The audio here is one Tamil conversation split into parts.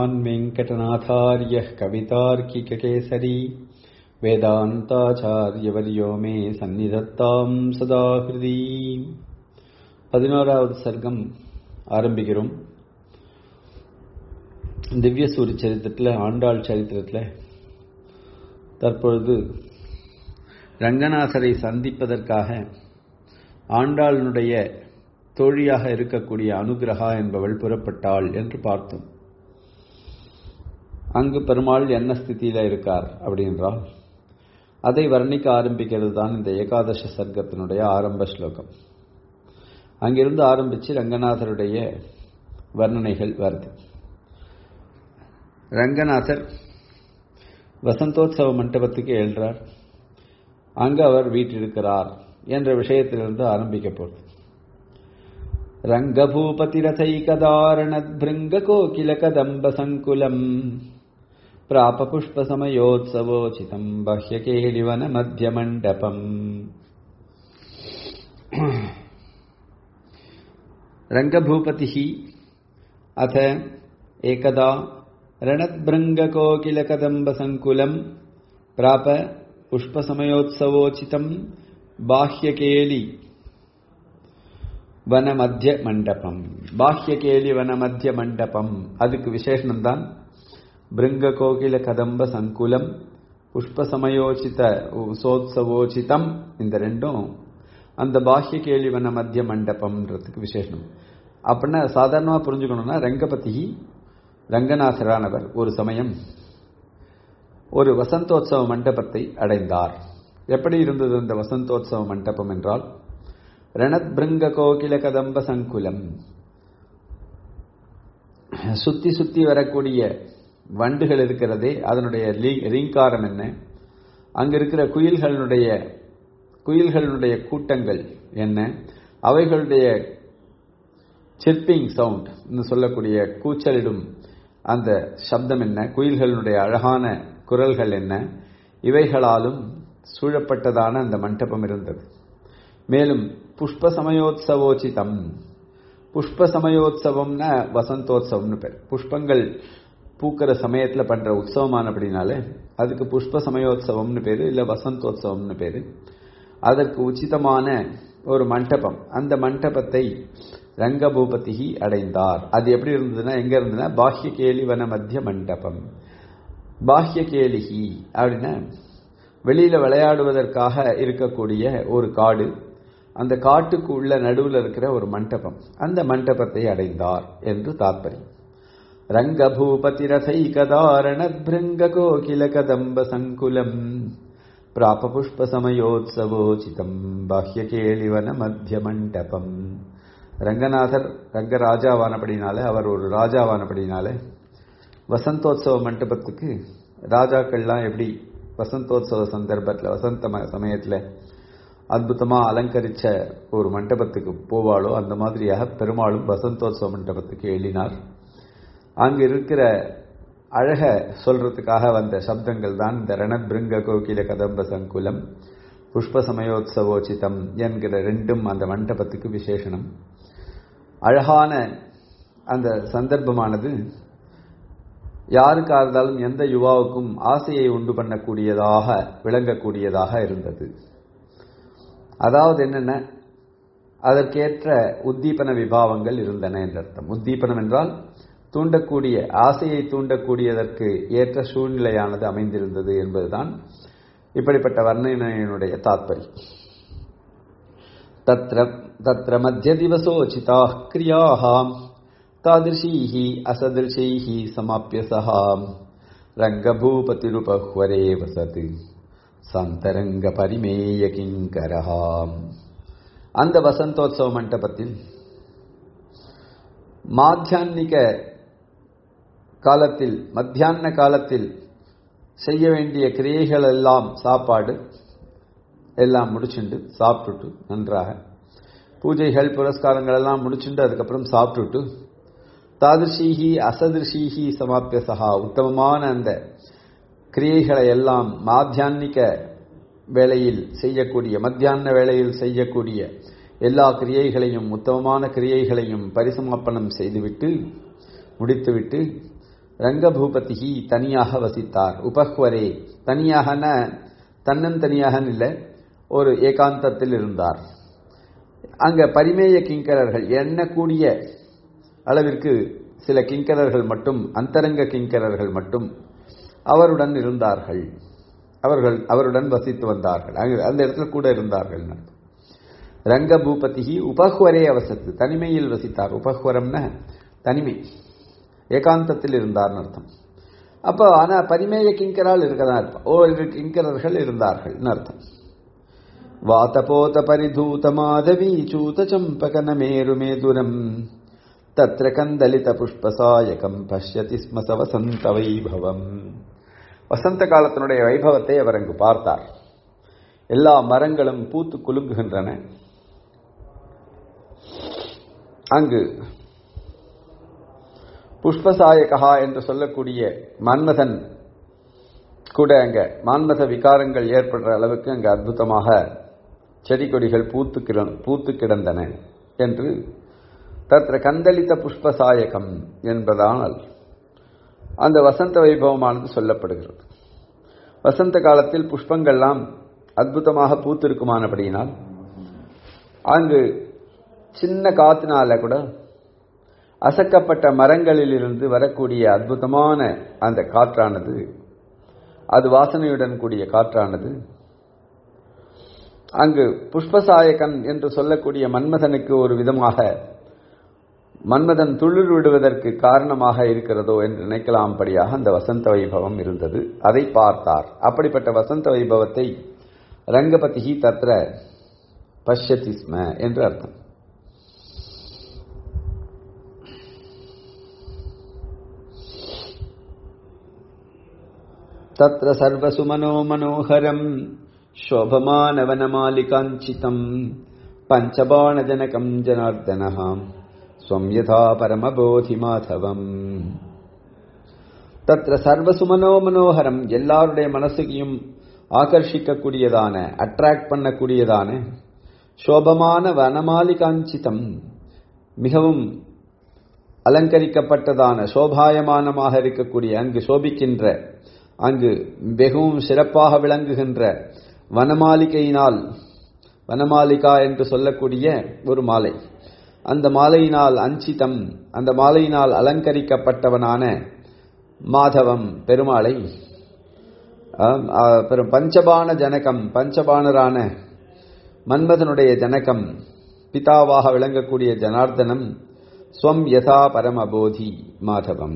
श्रीमान् वेङ्कटनाथार्यः कवितार्किककेसरी वेदान्ताचार्यवर्यो मे சந்நிதத்தாம் சதா ஹிருதி பதினோராவது சர்க்கம் ஆரம்பிக்கிறோம் திவ்ய சூரி சரித்திரத்தில் ஆண்டாள் சரித்திரத்தில் தற்பொழுது ரங்கநாதரை சந்திப்பதற்காக ஆண்டாளினுடைய தோழியாக இருக்கக்கூடிய அனுகிரகா என்பவள் புறப்பட்டாள் என்று பார்த்தோம் அங்கு பெருமாள் என்ன ஸ்திதியில இருக்கார் அப்படின்றால் அதை வர்ணிக்க ஆரம்பிக்கிறது தான் இந்த ஏகாதச சர்க்கத்தினுடைய ஆரம்ப ஸ்லோகம் அங்கிருந்து ஆரம்பிச்சு ரங்கநாதருடைய வர்ணனைகள் வருது ரங்கநாதர் வசந்தோத்சவ மண்டபத்துக்கு எழுறார் அங்கு அவர் வீட்டிருக்கிறார் என்ற விஷயத்திலிருந்து ஆரம்பிக்க போகிறது रङ्गभूपतिरथैकदारणद्भृङ्गकोकिलकदम्बसङ्कुलम् प्रापपुष्पसमयोत्सवोचितम् बह्यकेलिवनमध्यमण्डपम् रङ्गभूपतिः अथ एकदा रणद्भृङ्गकोकिलकदम्बसङ्कुलम् प्राप पुष्पसमयोत्सवोचितम् बाह्यकेलि வனமத்திய மண்டபம் பாஹ்யகேலி வனமத்திய மண்டபம் அதுக்கு விசேஷனம் தான் பிருங்க கோகில கதம்ப சங்குலம் புஷ்ப சமயோசித உசோத்சவோச்சிதம் இந்த ரெண்டும் அந்த பாஹ்ய கேலி வன மத்திய மண்டபம்ன்றதுக்கு விசேஷனம் அப்படின்னா சாதாரணமாக புரிஞ்சுக்கணும்னா ரங்கபதி ரங்கநாதரானவர் ஒரு சமயம் ஒரு வசந்தோத்சவ மண்டபத்தை அடைந்தார் எப்படி இருந்தது அந்த வசந்தோத்சவ மண்டபம் என்றால் ரணத்பிருங்க கோகில கதம்ப சங்குலம் சுத்தி சுத்தி வரக்கூடிய வண்டுகள் இருக்கிறதே அதனுடைய ரீங்காரம் என்ன அங்க இருக்கிற குயில்களுடைய குயில்களுடைய கூட்டங்கள் என்ன அவைகளுடைய சிற்பிங் சவுண்ட் சொல்லக்கூடிய கூச்சலிடும் அந்த சப்தம் என்ன குயில்களுடைய அழகான குரல்கள் என்ன இவைகளாலும் சூழப்பட்டதான அந்த மண்டபம் இருந்தது மேலும் புஷ்ப சமயோத்சவோச்சிதம் புஷ்ப சமயோத்சவம்னா வசந்தோத்சவம்னு பேர் புஷ்பங்கள் பூக்கிற சமயத்தில் பண்ற உற்சவமானபடினாலே அதுக்கு புஷ்ப சமயோத்சவம்னு பேரு இல்லை வசந்தோத்சவம்னு பேரு அதற்கு உச்சிதமான ஒரு மண்டபம் அந்த மண்டபத்தை ரங்கபூபதி அடைந்தார் அது எப்படி இருந்ததுன்னா எங்க இருந்ததுன்னா பாஹ்ய கேலி வன மத்திய மண்டபம் பாஹ்ய கேலிகி அப்படின்னா வெளியில விளையாடுவதற்காக இருக்கக்கூடிய ஒரு காடு அந்த காட்டுக்கு உள்ள நடுவில் இருக்கிற ஒரு மண்டபம் அந்த மண்டபத்தை அடைந்தார் என்று தாற்பயம் ரங்கபூபதி ரசைகதாரண பிருங்க கோகில கதம்ப சங்குலம் பிராப புஷ்ப சமயோத்சவோச்சிதம் பாஹ்ய கேளிவன மத்திய மண்டபம் ரங்கநாதர் ரங்கராஜாவானபடினால அவர் ஒரு ராஜாவானபடினால வசந்தோத்சவ மண்டபத்துக்கு ராஜாக்கள்லாம் எப்படி வசந்தோத்சவ சந்தர்ப்பத்தில் வசந்த சமயத்தில் அற்புதமாக அலங்கரித்த ஒரு மண்டபத்துக்கு போவாளோ அந்த மாதிரியாக பெருமாளும் வசந்தோத்சவ மண்டபத்துக்கு எழுதினார் அங்கு இருக்கிற அழக சொல்றதுக்காக வந்த சப்தங்கள் தான் இந்த ரணபிருங்க கோகில கதம்ப சங்குலம் புஷ்ப சமயோத்சவோச்சிதம் என்கிற ரெண்டும் அந்த மண்டபத்துக்கு விசேஷனம் அழகான அந்த சந்தர்ப்பமானது யாருக்கா இருந்தாலும் எந்த யுவாவுக்கும் ஆசையை உண்டு பண்ணக்கூடியதாக விளங்கக்கூடியதாக இருந்தது அதாவது என்னென்ன அதற்கேற்ற உத்தீபன விபாவங்கள் இருந்தன என்ற அர்த்தம் உத்தீபனம் என்றால் தூண்டக்கூடிய ஆசையை தூண்டக்கூடியதற்கு ஏற்ற சூழ்நிலையானது அமைந்திருந்தது என்பதுதான் இப்படிப்பட்ட வர்ணனையினுடைய தாத்பரியம் தத்ர தத்ர மத்திய திவசோச்சிதா கிரியாக तादृशीः असदृशैः समाप्य सः रङ्गभूपतिरुपह्वरे वसत् சந்தரங்க பரிமேய கிங்கரஹாம் அந்த வசந்தோத்சவ மண்டபத்தில் மாத்தியான்மிக காலத்தில் மத்தியான காலத்தில் செய்ய வேண்டிய கிரியைகள் எல்லாம் சாப்பாடு எல்லாம் முடிச்சுண்டு சாப்பிட்டுட்டு நன்றாக பூஜைகள் புரஸ்காரங்கள் எல்லாம் முடிச்சுட்டு அதுக்கப்புறம் சாப்பிட்டுட்டு தாதிருஷீஹி அசதிருஷீஹி சமாப்பிய சகா உத்தமமான அந்த கிரியைகளை எல்லாம் மாத்தியான்மிக வேளையில் செய்யக்கூடிய மத்தியான வேளையில் செய்யக்கூடிய எல்லா கிரியைகளையும் உத்தமமான கிரியைகளையும் பரிசமாப்பனம் செய்துவிட்டு முடித்துவிட்டு ரங்கபூபதி தனியாக வசித்தார் உபஹ்வரே தனியாகன தன்னந்தனியாக இல்லை ஒரு ஏகாந்தத்தில் இருந்தார் அங்க பரிமேய கிங்கரர்கள் எண்ணக்கூடிய அளவிற்கு சில கிங்கரர்கள் மட்டும் அந்தரங்க கிங்கரர்கள் மட்டும் அவருடன் இருந்தார்கள் அவர்கள் அவருடன் வசித்து வந்தார்கள் அந்த இடத்துல கூட இருந்தார்கள் ரங்கபூபதி உபஹ்வரே அவசத்து தனிமையில் வசித்தார் உபஹ்வரம்னா தனிமை ஏகாந்தத்தில் இருந்தார்னு அர்த்தம் அப்போ ஆனா பரிமேய கிங்கரால் இருக்கதான் இருப்பான் ஓரிரு கிங்கரர்கள் இருந்தார்கள் அர்த்தம் வாத்தபோத பரிதூத மாதவி சூத சம்பகன மேரு மேதுரம் தத்ர கந்தலித புஷ்பசாயகம் பஷ்யதி ஸ்ம ச வசந்த வைபவம் வசந்த காலத்தினுடைய வைபவத்தை அவர் அங்கு பார்த்தார் எல்லா மரங்களும் பூத்து குலுங்குகின்றன அங்கு புஷ்பசாயகா என்று சொல்லக்கூடிய மன்மதன் கூட அங்க மான்மத விகாரங்கள் ஏற்படுற அளவுக்கு அங்கு அற்புதமாக செடி கொடிகள் பூத்து பூத்து கிடந்தன என்று தத்திர கந்தளித்த புஷ்பசாயகம் என்பதால் அந்த வசந்த வைபவமானது சொல்லப்படுகிறது வசந்த காலத்தில் புஷ்பங்கள்லாம் அற்புதமாக பூத்திருக்குமானபடியினால் அங்கு சின்ன காத்தினால கூட அசக்கப்பட்ட மரங்களிலிருந்து வரக்கூடிய அற்புதமான அந்த காற்றானது அது வாசனையுடன் கூடிய காற்றானது அங்கு புஷ்பசாயகன் என்று சொல்லக்கூடிய மன்மதனுக்கு ஒரு விதமாக மன்மதன் துளிர் விடுவதற்கு காரணமாக இருக்கிறதோ என்று நினைக்கலாம்படியாக அந்த வசந்த வைபவம் இருந்தது அதை பார்த்தார் அப்படிப்பட்ட வசந்த வைபவத்தை ரங்கபதி தத்ர பஷ்யதி ஸ்ம என்று அர்த்தம் तत्र सर्वसुमनो मनोहरम् शोभमानवनमालिकाञ्चितम् पञ्चबाणजनकम् जनार्दनः स्वम् यथा பரமபோதிமாதவம் தத்ர சர்வசுமனோ மனோகரம் எல்லாருடைய மனசுகையும் ஆகர்ஷிக்கக்கூடியதான அட்ராக்ட் பண்ணக்கூடியதான சோபமான வனமாலிகாஞ்சிதம் மிகவும் அலங்கரிக்கப்பட்டதான சோபாயமானமாக இருக்கக்கூடிய அங்கு சோபிக்கின்ற அங்கு மிகவும் சிறப்பாக விளங்குகின்ற வனமாளிகையினால் வனமாளிகா என்று சொல்லக்கூடிய ஒரு மாலை அந்த மாலையினால் அஞ்சிதம் அந்த மாலையினால் அலங்கரிக்கப்பட்டவனான மாதவம் பெருமாளை பஞ்சபான ஜனகம் பஞ்சபானரான மன்மதனுடைய ஜனகம் பிதாவாக விளங்கக்கூடிய ஜனார்தனம் ஸ்வம் யதா பரமபோதி மாதவம்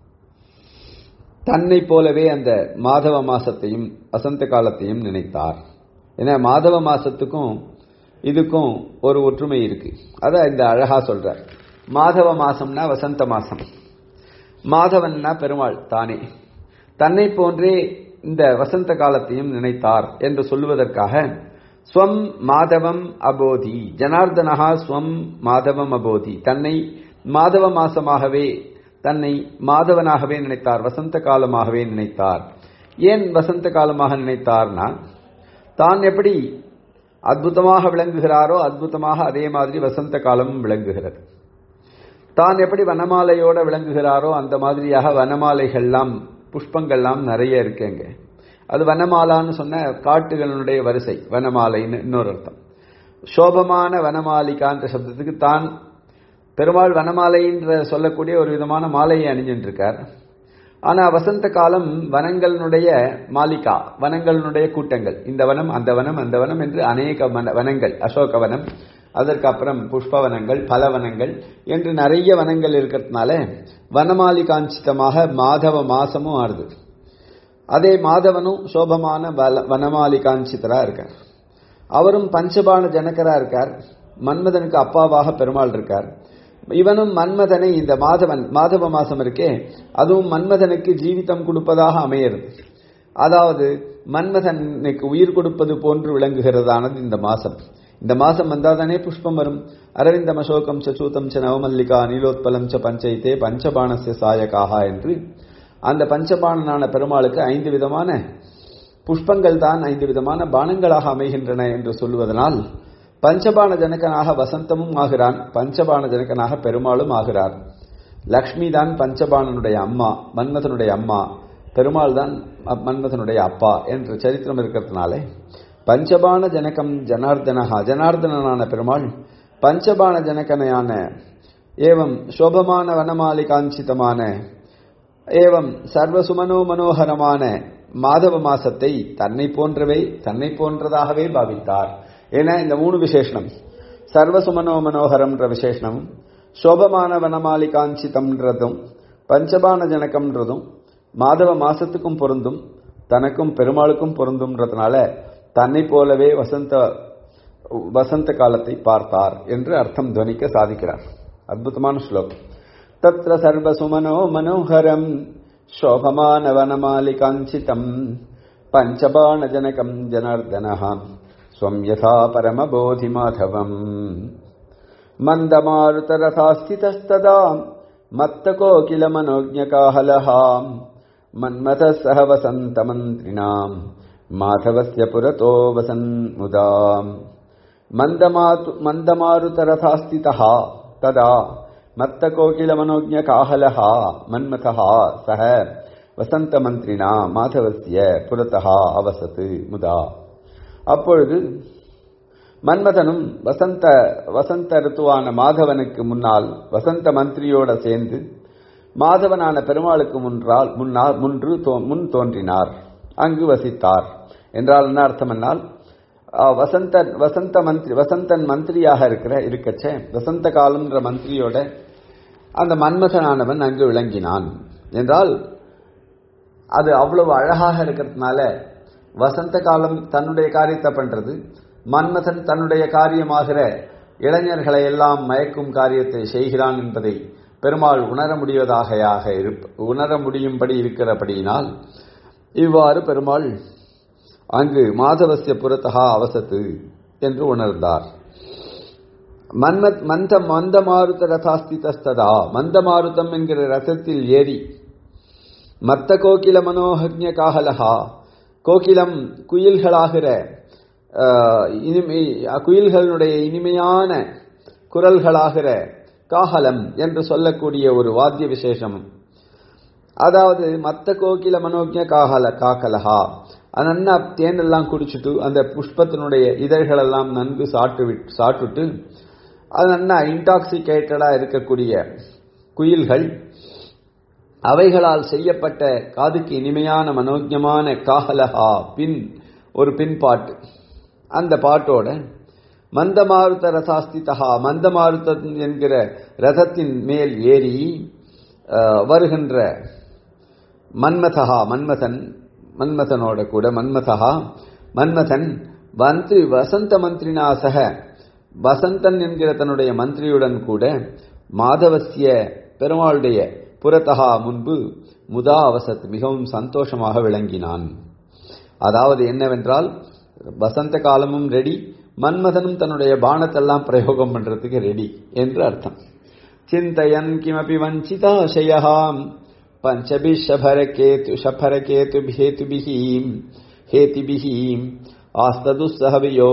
தன்னை போலவே அந்த மாதவ மாசத்தையும் வசந்த காலத்தையும் நினைத்தார் ஏன்னா மாதவ மாசத்துக்கும் இதுக்கும் ஒரு ஒற்றுமை இருக்கு அத இந்த அழகா சொல்ற மாதவ மாசம்னா வசந்த மாசம் மாதவன்னா பெருமாள் தானே தன்னை போன்றே இந்த வசந்த காலத்தையும் நினைத்தார் என்று சொல்லுவதற்காக ஸ்வம் மாதவம் அபோதி ஜனார்தனஹா ஸ்வம் மாதவம் அபோதி தன்னை மாதவ மாசமாகவே தன்னை மாதவனாகவே நினைத்தார் வசந்த காலமாகவே நினைத்தார் ஏன் வசந்த காலமாக நினைத்தார்னா தான் எப்படி அற்புதமாக விளங்குகிறாரோ அற்புதமாக அதே மாதிரி வசந்த காலமும் விளங்குகிறது தான் எப்படி வனமாலையோட விளங்குகிறாரோ அந்த மாதிரியாக வனமாலைகள்லாம் புஷ்பங்கள்லாம் நிறைய இருக்குங்க அது வனமாலான்னு சொன்ன காட்டுகளுடைய வரிசை வனமாலைன்னு இன்னொரு அர்த்தம் சோபமான வனமாலிகான்ற சப்தத்துக்கு தான் பெருமாள் வனமாலைன்ற சொல்லக்கூடிய ஒரு விதமான மாலையை அணிஞ்சுட்டு இருக்கார் ஆனா வசந்த காலம் வனங்களினுடைய மாலிகா வனங்களினுடைய கூட்டங்கள் இந்த வனம் அந்த வனம் அந்த வனம் என்று அநேக வனங்கள் அசோக வனம் அதற்கு அப்புறம் புஷ்பவனங்கள் பலவனங்கள் என்று நிறைய வனங்கள் இருக்கிறதுனால வனமாலிகாஞ்சிதமாக மாதவ மாசமும் ஆறுது அதே மாதவனும் சோபமான வனமாலிகாஞ்சிதரா இருக்கார் அவரும் பஞ்சபான ஜனகரா இருக்கார் மன்மதனுக்கு அப்பாவாக பெருமாள் இருக்கார் இவனும் மன்மதனை இந்த மாதவன் மாதவ மாசம் இருக்கே அதுவும் மன்மதனுக்கு ஜீவிதம் கொடுப்பதாக அமையிறது அதாவது மன்மதனுக்கு உயிர் கொடுப்பது போன்று விளங்குகிறதானது இந்த மாசம் இந்த மாசம் வந்தாதானே புஷ்பம் வரும் அரவிந்தம் அசோகம் சச்சூதம் ச நவமல்லிகா நீலோத்பலம் ச பஞ்சைத்தே பஞ்சபாணசிய சாயகாகா என்று அந்த பஞ்சபாணனான பெருமாளுக்கு ஐந்து விதமான புஷ்பங்கள் தான் ஐந்து விதமான பானங்களாக அமைகின்றன என்று சொல்லுவதனால் பஞ்சபான ஜனகனாக வசந்தமும் ஆகிறான் பஞ்சபான ஜனகனாக பெருமாளும் ஆகிறார் லக்ஷ்மி தான் பஞ்சபாணனுடைய அம்மா மன்மதனுடைய அம்மா பெருமாள் தான் மன்மதனுடைய அப்பா என்ற சரித்திரம் இருக்கிறதுனாலே பஞ்சபாண ஜனகம் ஜனார்தனஹா ஜனார்தனனான பெருமாள் பஞ்சபாண ஜனகனையான ஏவம் சோபமான வனமாலிகாஞ்சிதமான ஏவம் சர்வசுமனோ மனோகரமான மாதவ மாசத்தை தன்னை போன்றவை தன்னை போன்றதாகவே பாவித்தார் ஏன்னா இந்த மூணு விசேஷனம் சர்வசுமனோ மனோகரம்ன்ற விசேஷனமும் சோபமான வனமாலிகாஞ்சிதம்ன்றதும் பஞ்சபான ஜனகம்ன்றதும் மாதவ மாசத்துக்கும் பொருந்தும் தனக்கும் பெருமாளுக்கும் பொருந்தும்ன்றதுனால தன்னை போலவே வசந்த வசந்த காலத்தை பார்த்தார் என்று அர்த்தம் துவனிக்க சாதிக்கிறார் அற்புதமான ஸ்லோகம் தத்ர சர்வசுமனோ மனோகரம் शोभमानवनमालिकाञ्चितम् पञ्चबाणजनकम् जनार्दनः स्वम् यथा परमबोधिमाधवम् मन्दमारुतरथास्थितस्तदा मत्तकोकिलमनोज्ञकाहलः मन्मथः सह वसन्तमन्त्रिणाम् माधवस्य पुरतो वसन्मुदा मन्दमातु मन्दमारुतरथास्थितः तदा மத்தகோகிலமனோஜகாஹலஹ மன்மதஹா சக வசந்த மந்திரினா மாதவசிய புரத்தஹா அவசத்து முதா அப்பொழுது மன்மதனும் வசந்த வசந்த ரித்துவான மாதவனுக்கு முன்னால் வசந்த மந்திரியோட சேர்ந்து மாதவனான பெருமாளுக்கு முன்றால் முன்னால் முன்று முன் தோன்றினார் அங்கு வசித்தார் என்றால் என்ன அர்த்தம் என்னால் வசந்த வசந்த மந்திரி வசந்தன் மந்திரியாக இருக்கிற இருக்கச்சே வசந்த காலம்ன்ற மந்திரியோட அந்த மன்மதனானவன் அங்கு விளங்கினான் என்றால் அது அவ்வளவு அழகாக இருக்கிறதுனால வசந்த காலம் தன்னுடைய காரியத்தை பண்றது மன்மதன் தன்னுடைய காரியமாகிற இளைஞர்களை எல்லாம் மயக்கும் காரியத்தை செய்கிறான் என்பதை பெருமாள் உணர முடிவதாக உணர முடியும்படி இருக்கிறபடியினால் இவ்வாறு பெருமாள் அங்கு மாதவசிய புறத்தகா அவசத்து என்று உணர்ந்தார் மன்மத் மந்த மந்தமாருத ரதாஸ்திதஸ்ததா மந்தமாருதம் என்கிற ரதத்தில் ஏறி மத்த கோகில மனோஹக்ஞ காகலஹா கோகிலம் குயில்களாகிற இனிமை குயில்களுடைய இனிமையான குரல்களாகிற காகலம் என்று சொல்லக்கூடிய ஒரு வாத்திய விசேஷம் அதாவது மத்த கோகில மனோஜ காகல காக்கலஹா நன்னா தேனெல்லாம் குடிச்சிட்டு அந்த புஷ்பத்தினுடைய இதழ்கள் எல்லாம் நன்கு சாட்டு சாட்டுட்டு அது நன்னா இன்டாக்சிகேட்டடா இருக்கக்கூடிய குயில்கள் அவைகளால் செய்யப்பட்ட காதுக்கு இனிமையான மனோஜமான காஹலஹா பின் ஒரு பின்பாட்டு அந்த பாட்டோட மந்தமாருத ரசாஸ்திதா மந்தமாருதன் என்கிற ரதத்தின் மேல் ஏறி வருகின்ற மன்மதஹா மன்மதன் மன்மதனோட கூட மன்மதா மன்மதன் மந்திரி வசந்த மந்திரினா சக வசந்தன் என்கிற தன்னுடைய மந்திரியுடன் கூட மாதவசிய பெருமாளுடைய புறத்தகா முன்பு முதா அவசத் மிகவும் சந்தோஷமாக விளங்கினான் அதாவது என்னவென்றால் வசந்த காலமும் ரெடி மன்மதனும் தன்னுடைய பானத்தெல்லாம் பிரயோகம் பண்றதுக்கு ரெடி என்று அர்த்தம் சிந்தையன் கிமபி வஞ்சிதாசயாம் பஞ்சபிஷபரகேது ஷபரகேதுபிஹேதுபிஹி ஹேதிபிஹி ஆஸ்ததுஸ்ஸஹ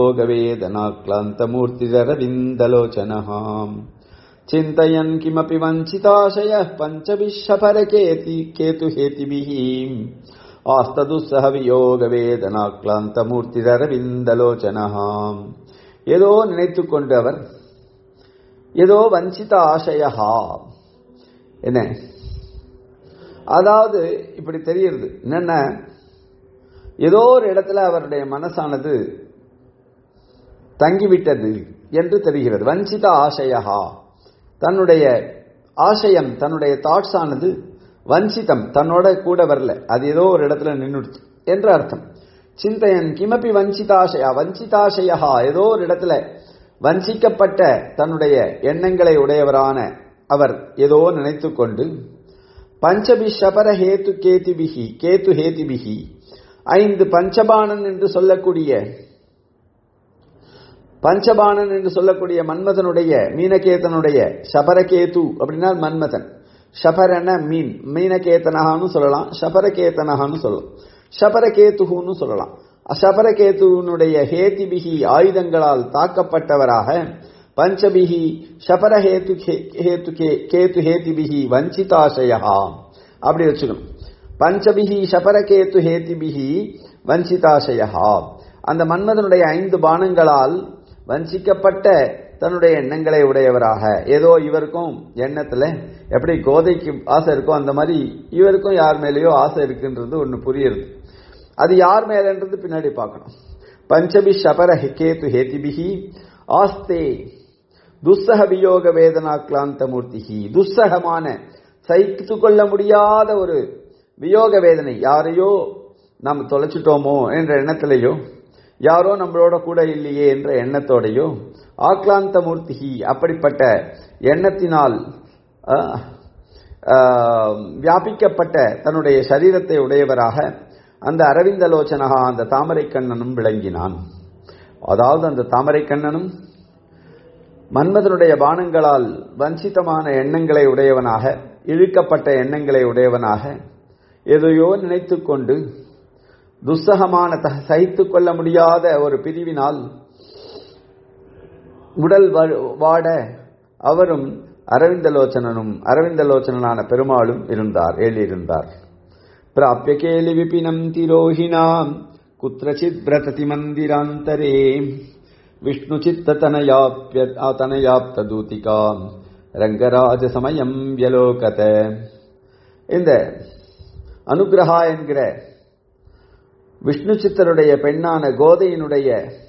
வியோகவேதனாக்லாந்தமூர்த்திரவிந்தலோச்சனஹாம் चिन्तयन् किमपि वञ्चिताशयः पञ्चभिषफरकेति केतुहेतिभिः ஆஸ்ததுஸ்ஸஹ வியோகவேதனாக்லாந்தமூர்த்திரவிந்தலோச்சனஹ ஏதோ நினைத்து கொண்டவர் ஏதோ வஞ்சித ஆசையா என்ன அதாவது இப்படி தெரியுது என்னென்ன ஏதோ ஒரு இடத்துல அவருடைய மனசானது தங்கிவிட்டது என்று தெரிகிறது வஞ்சித ஆசையா தன்னுடைய ஆசையம் தன்னுடைய தாட்ஸ் ஆனது வஞ்சிதம் தன்னோட கூட வரல அது ஏதோ ஒரு இடத்துல நின்றுடுச்சு என்று அர்த்தம் சிந்தையன் கிமப்பி வஞ்சிதாசயா வஞ்சிதாசையா ஏதோ ஒரு இடத்துல வஞ்சிக்கப்பட்ட தன்னுடைய எண்ணங்களை உடையவரான அவர் ஏதோ நினைத்து கொண்டு பஞ்சபி ஷபர ஹேத்து கேதிபிகி கேத்து ஹேதிபிகி ஐந்து பஞ்சபாணன் என்று சொல்லக்கூடிய பஞ்சபாணன் என்று சொல்லக்கூடிய மன்மதனுடைய மீனகேதனுடைய சபரகேது அப்படின்னா மன்மதன் ஷபரன மீன் மீனகேத்தனகான்னு சொல்லலாம் ஷபரகேத்தனகான்னு சொல்லலாம் ஷபரகேத்துன்னு சொல்லலாம் அஷபரகேத்துவனுடைய ஹேதிபிகி ஆயுதங்களால் தாக்கப்பட்டவராக பஞ்சபிகி சபரஹேத்து ஹேத்து கேத்து ஹேதிபிகி வஞ்சிதாசயா அப்படி வச்சுக்கணும் பஞ்சபிகி சபரகேத்து ஹேதிபிகி வஞ்சிதாசயா அந்த மன்மதனுடைய ஐந்து பானங்களால் வஞ்சிக்கப்பட்ட தன்னுடைய எண்ணங்களை உடையவராக ஏதோ இவருக்கும் எண்ணத்துல எப்படி கோதைக்கு ஆசை இருக்கோ அந்த மாதிரி இவருக்கும் யார் மேலேயோ ஆசை இருக்குன்றது ஒன்று புரியுது அது யார் மேலன்றது பின்னாடி பார்க்கணும் பஞ்சபி சபர கேத்து ஹேதிபிகி ஆஸ்தே துஸ்ஸக வியோக வேதனா கிளாந்த மூர்த்திகி துஸ்ஸகமான சகித்து கொள்ள முடியாத ஒரு வியோக வேதனை யாரையோ நாம் தொலைச்சிட்டோமோ என்ற எண்ணத்திலேயோ யாரோ நம்மளோட கூட இல்லையே என்ற எண்ணத்தோடையோ ஆக்லாந்த மூர்த்திகி அப்படிப்பட்ட எண்ணத்தினால் வியாபிக்கப்பட்ட தன்னுடைய சரீரத்தை உடையவராக அந்த அரவிந்தலோச்சனகா அந்த தாமரை கண்ணனும் விளங்கினான் அதாவது அந்த தாமரை கண்ணனும் மன்மதனுடைய பானங்களால் வஞ்சிதமான எண்ணங்களை உடையவனாக இழுக்கப்பட்ட எண்ணங்களை உடையவனாக எதையோ நினைத்து கொண்டு துஸ்ஸகமான சகித்து கொள்ள முடியாத ஒரு பிரிவினால் உடல் வாட அவரும் அரவிந்தலோச்சனனும் அரவிந்தலோச்சனனான பெருமாளும் இருந்தார் ஏழிருந்தார் பிராபிய கேலி விபினம் திரோஹினாம் குத்திரச்சித் பிரததி மந்திராந்தரே விஷ்ணு சித்தனயாப்ய தனயாப்த தூதிகா ரங்கராஜ சமயம் வியலோகத இந்த அனுகிரகா என்கிற விஷ்ணு சித்தருடைய பெண்ணான கோதையினுடைய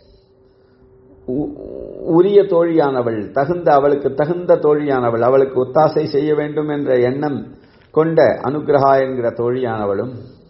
உரிய தோழியானவள் தகுந்த அவளுக்கு தகுந்த தோழியானவள் அவளுக்கு ஒத்தாசை செய்ய வேண்டும் என்ற எண்ணம் கொண்ட அனுகிரகா என்கிற தோழியானவளும்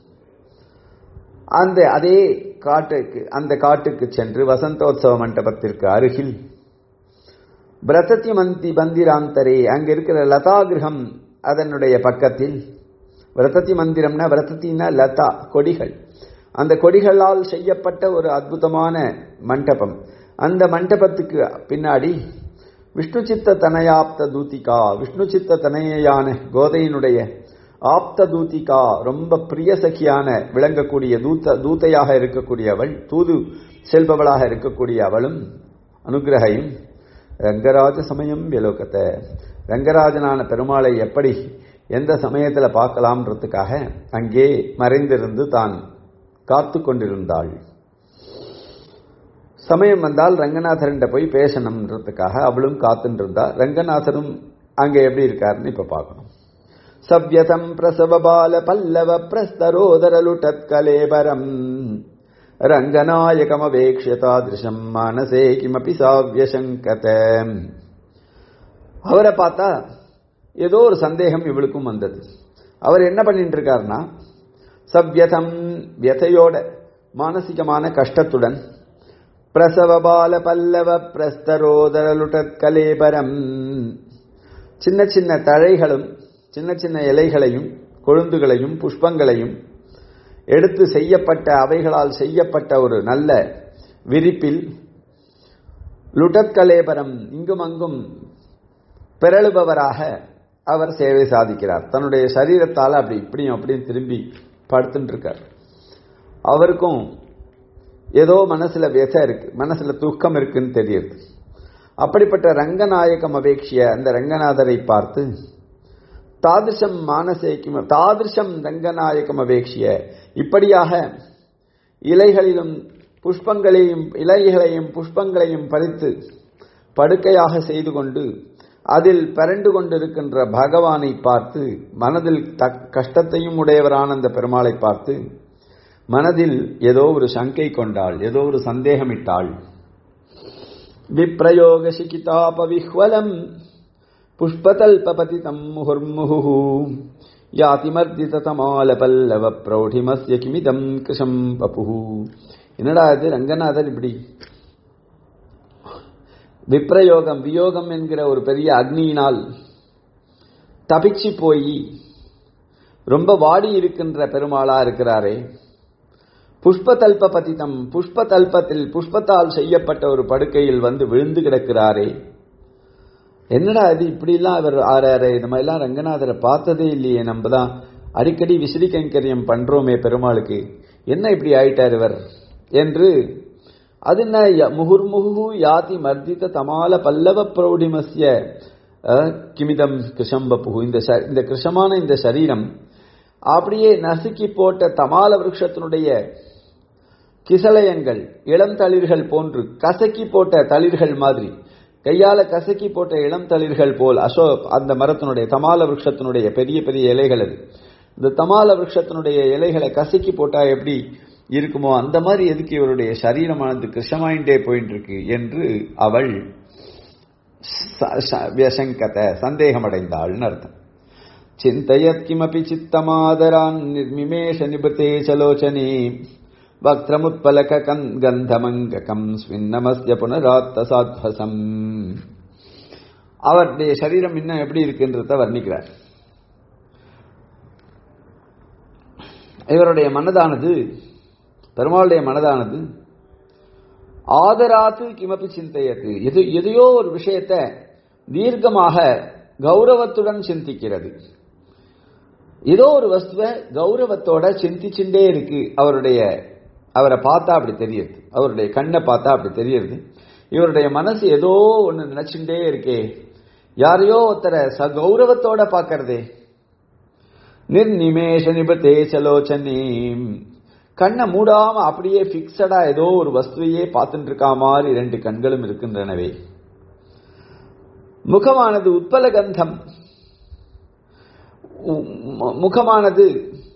அந்த அதே காட்டுக்கு அந்த காட்டுக்கு சென்று வசந்தோத்சவ மண்டபத்திற்கு அருகில் பிரதத்தி மந்தி மந்திராந்தரே அங்க இருக்கிற லதா கிரகம் அதனுடைய பக்கத்தில் விரதத்தி மந்திரம்னா விரதத்தின்னா லதா கொடிகள் அந்த கொடிகளால் செய்யப்பட்ட ஒரு அற்புதமான மண்டபம் அந்த மண்டபத்துக்கு பின்னாடி விஷ்ணு சித்த தனயாப்த தூத்திகா விஷ்ணு சித்த தனையான கோதையினுடைய ஆப்த தூத்திகா ரொம்ப பிரிய சகியான விளங்கக்கூடிய தூத்த தூத்தையாக இருக்கக்கூடியவள் தூது செல்பவளாக இருக்கக்கூடிய அவளும் அனுகிரகையும் ரங்கராஜ சமயம் விலோகத்தை ரங்கராஜனான பெருமாளை எப்படி எந்த சமயத்தில் பார்க்கலாம்ன்றதுக்காக அங்கே மறைந்திருந்து தான் காத்து கொண்டிருந்தாள் சமயம் வந்தால் ரங்கநாதர்கிட்ட போய் பேசணும்ன்றதுக்காக அவளும் காத்துட்டு இருந்தா ரங்கநாதரும் அங்கே எப்படி இருக்காருன்னு இப்ப பார்க்கணும் சவ்யதம் பிரசவ பால பல்லவ பிரஸ்தரோதரலுட்டத் கலேபரம் ரங்கநாயகமவேக்ஷ தாதிருஷம் மானசே கிமபி சாவியசங்கத அவரை பார்த்தா ஏதோ ஒரு சந்தேகம் இவளுக்கும் வந்தது அவர் என்ன பண்ணிட்டு இருக்காருன்னா சவ்யதம் வியதையோட மானசிகமான கஷ்டத்துடன் பிரசவபால பல்லவ பிரஸ்தரோதரலுட்டத் கலேபரம் சின்ன சின்ன தழைகளும் சின்ன சின்ன இலைகளையும் கொழுந்துகளையும் புஷ்பங்களையும் எடுத்து செய்யப்பட்ட அவைகளால் செய்யப்பட்ட ஒரு நல்ல விரிப்பில் லுட்டத்கலேபரம் இங்கும் அங்கும் பிறழுபவராக அவர் சேவை சாதிக்கிறார் தன்னுடைய சரீரத்தால் அப்படி இப்படியும் அப்படியும் திரும்பி படுத்துட்டு இருக்கார் அவருக்கும் ஏதோ மனசுல வியசை இருக்கு மனசுல தூக்கம் இருக்குன்னு தெரியுது அப்படிப்பட்ட ரங்கநாயகம் அபேட்சிய அந்த ரங்கநாதரை பார்த்து தாதிருஷம் மானசேக்கும் தாதிருஷம் ரங்கநாயகம் அபேட்சிய இப்படியாக இலைகளிலும் புஷ்பங்களையும் இலைகளையும் புஷ்பங்களையும் பறித்து படுக்கையாக செய்து கொண்டு அதில் பரண்டு கொண்டிருக்கின்ற பகவானை பார்த்து மனதில் கஷ்டத்தையும் உடையவரான அந்த பெருமாளை பார்த்து மனதில் ஏதோ ஒரு சங்கை கொண்டாள் ஏதோ ஒரு சந்தேகமிட்டாள் விப்ரயோக சிகிதாபவிஹ்வலம் புஷ்பதல்பதிதம் முகுர்முகு யாதிமர்திதமால பல்லவ பிரௌಢிமஸ்ய கிமிதம் கிருஷம் பபுஹு என்னடா இது ரங்கநாதர் இப்படி விப்ரயோகம் வியோகம் என்கிற ஒரு பெரிய அக்னியினால் தபிச்சு போய் ரொம்ப வாடி இருக்கின்ற பெருமாளா இருக்கிறாரே புஷ்பதல்ப பதிதம் புஷ்ப தல்பத்தில் புஷ்பத்தால் செய்யப்பட்ட ஒரு படுக்கையில் வந்து விழுந்து கிடக்கிறாரே என்னடா இது இப்படிலாம் அவர் ஆறாரு இந்த மாதிரிலாம் ரங்கநாதரை பார்த்ததே இல்லையே நம்ம தான் அடிக்கடி விசிறி கைங்கரியம் பண்றோமே பெருமாளுக்கு என்ன இப்படி ஆயிட்டார் இவர் என்று அது என்ன ய- முகுர்முகு யாதி மர்தித தமால பல்லவ பிரௌடிமஸ்ய அஹ், கிமிதம் கிருஷம்பபுகு இந்த ச- இந்த கிருஷமான இந்த சரீரம் அப்படியே நசுக்கி போட்ட தமால விருட்சத்தினுடைய கிசலயங்கள் இளம் தளிர்கள் போன்று கசக்கி போட்ட தளிர்கள் மாதிரி கையால கசக்கி போட்ட இளம் தளிர்கள் போல் அசோக் அந்த மரத்தினுடைய தமால விருட்சத்தினுடைய பெரிய பெரிய இலைகள் அது இந்த தமால விருட்சத்தினுடைய இலைகளை கசக்கி போட்டா எப்படி இருக்குமோ அந்த மாதிரி எதுக்கு இவருடைய சரீரமானது கிருஷ்ணமாயிண்டே போயிட்டு இருக்கு என்று அவள் ச- ச- வியசங்கத சந்தேகமடைந்தாள்னு அர்த்தம் चिन्तयत् किमपि चित्तमादरान् निर्मिमेष निभृते च लोचने वक्त्रमुत्पलककम् गन्धमङ्गकम् स्विन्नमस्य புனராத்தசாத்வசம் அவருடைய சரீரம் இன்னும் எப்படி இருக்குன்றத வர்ணிக்கிறார் இவருடைய மனதானது பெருமாளுடைய மனதானது ஆதராத்து கிமப்பி சிந்தையது எது எதையோ ஒரு விஷயத்தை தீர்க்கமாக கௌரவத்துடன் சிந்திக்கிறது ஏதோ ஒரு வஸ்துவை கௌரவத்தோட சிந்திச்சுட்டே இருக்கு அவருடைய அவரை பார்த்தா அப்படி தெரியுது அவருடைய கண்ணை பார்த்தா அப்படி தெரியுது இவருடைய மனசு ஏதோ ஒன்று நினைச்சுட்டே இருக்கே யாரையோ ஒருத்தரை ச கௌரவத்தோட பார்க்கறதே நிர்நிமேஷ நிபத்தே சலோச்சனே கண்ணை மூடாம அப்படியே பிக்சடா ஏதோ ஒரு வஸ்துவையே பார்த்துட்டு இருக்கா மாதிரி ரெண்டு கண்களும் இருக்கின்றனவே முகமானது உட்பல கந்தம் உ- முகமானது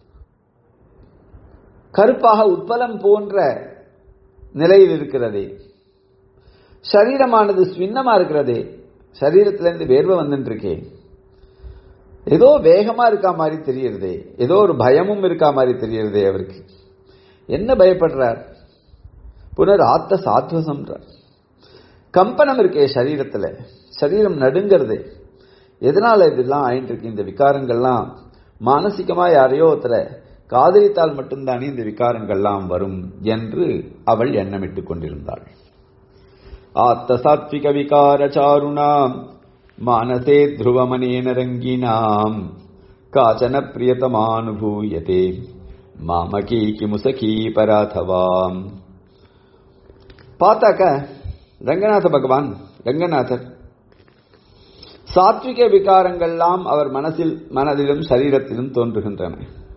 கருப்பாக உட்பலம் போன்ற நிலையில் இருக்கிறதே சரீரமானது ஸ்வின்னமா இருக்கிறதே சரீரத்திலிருந்து வேர்வை வந்துட்டு இருக்கே ஏதோ வேகமா இருக்கா மாதிரி தெரியறதே ஏதோ ஒரு பயமும் இருக்கா மாதிரி தெரியறதே அவருக்கு என்ன பயப்படுறார் புனர் ஆத்த சாத்வசம்ன்றார் கம்பனம் இருக்கே சரீரத்துல சரீரம் நடுங்கிறதே எதனால இதெல்லாம் ஆயிட்டு இருக்கு இந்த விகாரங்கள்லாம் மானசிகமா யாரையோ ஒருத்தரை காதலித்தால் மட்டும்தானே இந்த விகாரங்கள்லாம் வரும் என்று அவள் எண்ணமிட்டுக் கொண்டிருந்தாள் ஆத்த சாத்விக விகார சாருணாம் மானசே த்ருவமனேன ரங்கினாம் காச்சன பிரியதமானுபூயதே மாமகி கிமுசகி பராதவாம் பார்த்தாக்க ரங்கநாத பகவான் ரங்கநாதர் சாத்விக விகாரங்கள்லாம் அவர் மனசில் மனதிலும் சரீரத்திலும் தோன்றுகின்றன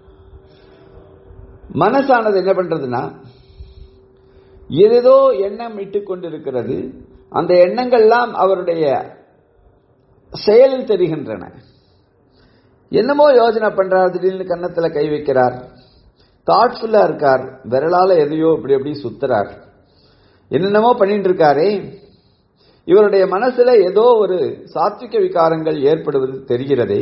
மனசானது என்ன பண்றதுன்னா ஏதேதோ எண்ணம் இட்டுக் கொண்டிருக்கிறது அந்த எண்ணங்கள்லாம் அவருடைய செயலில் தெரிகின்றன என்னமோ யோஜனை பண்றார் திடீர்னு கன்னத்துல கை வைக்கிறார் தாட்ஃபுல்லா இருக்கார் விரலால எதையோ இப்படி அப்படி சுத்துறார் என்னென்னமோ பண்ணிட்டு இருக்காரே இவருடைய மனசுல ஏதோ ஒரு சாத்விக விகாரங்கள் ஏற்படுவது தெரிகிறதே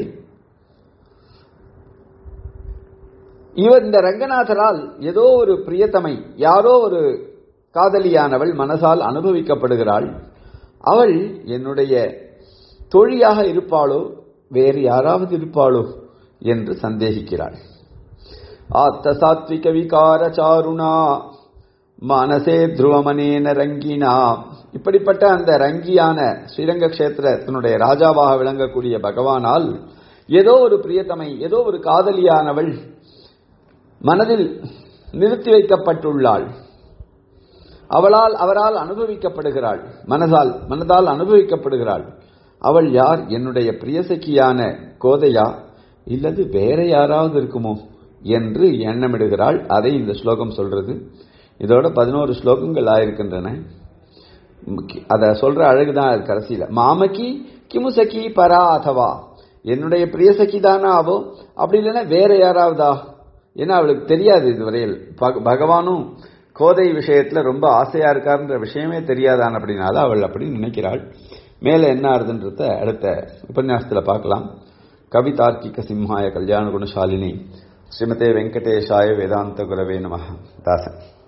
இவர் இந்த ரங்கநாதரால் ஏதோ ஒரு பிரியத்தமை யாரோ ஒரு காதலியானவள் மனசால் அனுபவிக்கப்படுகிறாள் அவள் என்னுடைய தோழியாக இருப்பாளோ வேறு யாராவது இருப்பாளோ என்று சந்தேகிக்கிறாள் ஆத்த சாத்விக விகார சாருணா மனசே துருவமனேன ரங்கினா இப்படிப்பட்ட அந்த ரங்கியான ஸ்ரீரங்க கஷேத்திரத்தினுடைய ராஜாவாக விளங்கக்கூடிய பகவானால் ஏதோ ஒரு பிரியத்தமை ஏதோ ஒரு காதலியானவள் மனதில் நிறுத்தி வைக்கப்பட்டுள்ளாள் அவளால் அவரால் அனுபவிக்கப்படுகிறாள் மனதால் மனதால் அனுபவிக்கப்படுகிறாள் அவள் யார் என்னுடைய பிரியசக்கியான கோதையா இல்லது வேற யாராவது இருக்குமோ என்று எண்ணமிடுகிறாள் அதை இந்த ஸ்லோகம் சொல்றது இதோட பதினோரு ஸ்லோகங்கள் ஆயிருக்கின்றன அத சொல்ற அழகுதான் அது கடைசியில மாமகி கிமுசகி பரா அதவா என்னுடைய பிரியசகி தானா ஆவோ அப்படி இல்லைன்னா வேற யாராவதா ஏன்னா அவளுக்கு தெரியாது இதுவரையில் பக- பகவானும் கோதை விஷயத்துல ரொம்ப ஆசையா இருக்காருன்ற விஷயமே தெரியாதான் அப்படின்னால அவள் அப்படி நினைக்கிறாள் மேல என்ன ஆறுதுன்றத அடுத்த உபன்யாசத்துல பார்க்கலாம் கவிதார்க்கிக சிம்ஹாய கல்யாண குணசாலினி ஸ்ரீமதே வெங்கடேஷாய வேதாந்த குரவே நம தாசன்